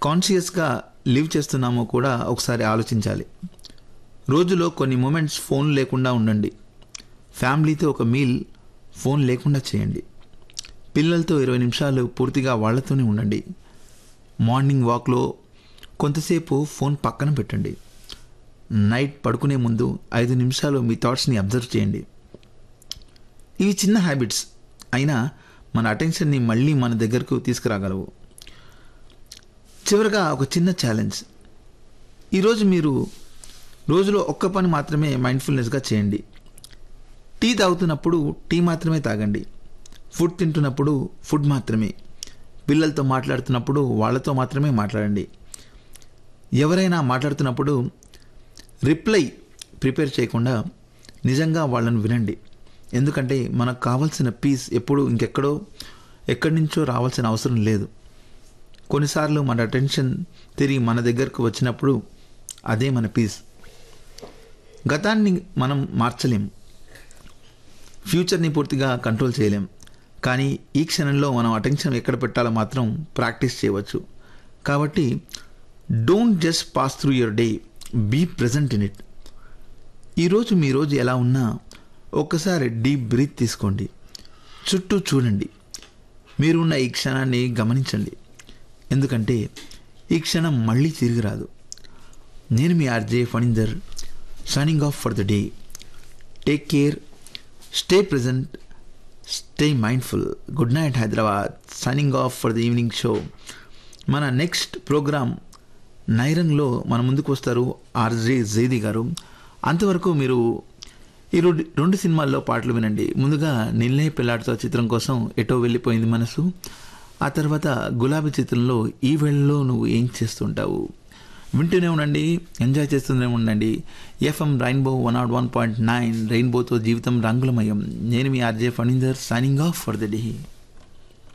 కాన్షియస్గా లివ్ చేస్తున్నామో కూడా ఒకసారి ఆలోచించాలి రోజులో కొన్ని మూమెంట్స్ ఫోన్ లేకుండా ఉండండి ఫ్యామిలీతో ఒక మీల్ ఫోన్ లేకుండా చేయండి పిల్లలతో ఇరవై నిమిషాలు పూర్తిగా వాళ్ళతోనే ఉండండి మార్నింగ్ వాక్లో కొంతసేపు ఫోన్ పక్కన పెట్టండి నైట్ పడుకునే ముందు ఐదు నిమిషాలు మీ థాట్స్ని అబ్జర్వ్ చేయండి ఇవి చిన్న హ్యాబిట్స్ అయినా మన అటెన్షన్ని మళ్ళీ మన దగ్గరకు తీసుకురాగలవు చివరగా ఒక చిన్న ఛాలెంజ్ ఈరోజు మీరు రోజులో ఒక్క పని మాత్రమే మైండ్ఫుల్నెస్గా చేయండి టీ తాగుతున్నప్పుడు టీ మాత్రమే తాగండి ఫుడ్ తింటున్నప్పుడు ఫుడ్ మాత్రమే పిల్లలతో మాట్లాడుతున్నప్పుడు వాళ్ళతో మాత్రమే మాట్లాడండి ఎవరైనా మాట్లాడుతున్నప్పుడు రిప్లై ప్రిపేర్ చేయకుండా నిజంగా వాళ్ళని వినండి ఎందుకంటే మనకు కావాల్సిన పీస్ ఎప్పుడు ఇంకెక్కడో ఎక్కడి నుంచో రావాల్సిన అవసరం లేదు కొన్నిసార్లు మన అటెన్షన్ తిరిగి మన దగ్గరకు వచ్చినప్పుడు అదే మన పీస్ గతాన్ని మనం మార్చలేం ఫ్యూచర్ని పూర్తిగా కంట్రోల్ చేయలేం కానీ ఈ క్షణంలో మనం అటెన్షన్ ఎక్కడ పెట్టాలో మాత్రం ప్రాక్టీస్ చేయవచ్చు కాబట్టి don't just pass through your day be present in it ఈరోజు మీ రోజు ఎలా ఉన్నా ఒక్కసారి డీప్ బ్రీత్ తీసుకోండి చుట్టూ చూడండి మీరున్న ఈ క్షణాన్ని గమనించండి ఎందుకంటే ఈ క్షణం మళ్ళీ తిరిగి రాదు నేను మీ RJ Phanindar signing off for the day take care stay present stay mindful good night Hyderabad signing off for the evening show మన నెక్స్ట్ ప్రోగ్రామ్ నైరంగ్లో మన ముందుకు వస్తారు ఆర్జే జైది గారు అంతవరకు మీరు ఈ రెండు రెండు సినిమాల్లో పాటలు వినండి ముందుగా నిన్నే పిల్లాడితో చిత్రం కోసం ఎటో వెళ్ళిపోయింది మనసు ఆ తర్వాత గులాబీ చిత్రంలో ఈ వేళలో నువ్వు ఏం చేస్తుంటావు వింటూనే ఉండండి ఎంజాయ్ చేస్తూనే ఉండండి FM rainbow one nought one point nine రెయిన్బోతో జీవితం రంగులమయం నేను మీ RJ Phanindar signing off for the day